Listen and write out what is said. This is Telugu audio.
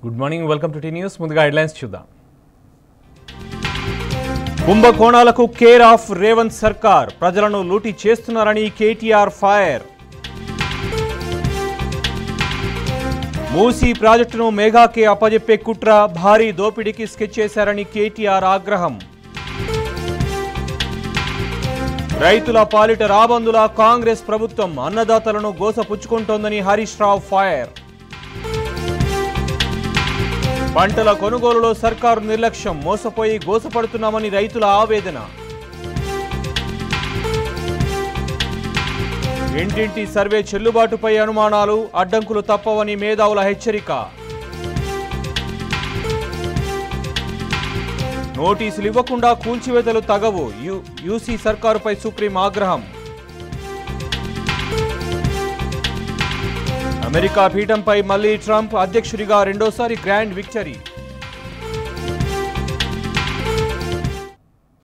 good morning welcome to T news ముందుగా హెడ్లైన్స్ చూద్దాం కుంభకోణాలకు కేర్ ఆఫ్ రేవంత్ సర్కార్ ప్రజలను లూటీ చేస్తున్నారని కేటీఆర్ ఫైర్ మూసీ ప్రాజెక్టును మేఘాకే అప్పజెప్పే కుట్ర భారీ దోపిడీకి స్కెచ్ చేశారని కేటీఆర్ ఆగ్రహం రైతుల పాలిట రాబందుల కాంగ్రెస్ ప్రభుత్వం అన్నదాతలను గోసపుచ్చుకుంటోందని హరీష్ రావు ఫైర్ పంటల కొనుగోలులో సర్కారు నిర్లక్ష్యం మోసపోయి గోసపడుతున్నామని రైతుల ఆవేదన ఇంటింటి సర్వే చెల్లుబాటుపై అనుమానాలు అడ్డంకులు తప్పవని మేధావుల హెచ్చరిక నోటీసులు ఇవ్వకుండా కూల్చివేతలు తగవు యు- యూసీ సర్కారుపై సుప్రీం ఆగ్రహం అమెరికా పీఠంపై మళ్లీ ట్రంప్ అధ్యక్షుడిగా రెండోసారి గ్రాండ్ విక్టరీ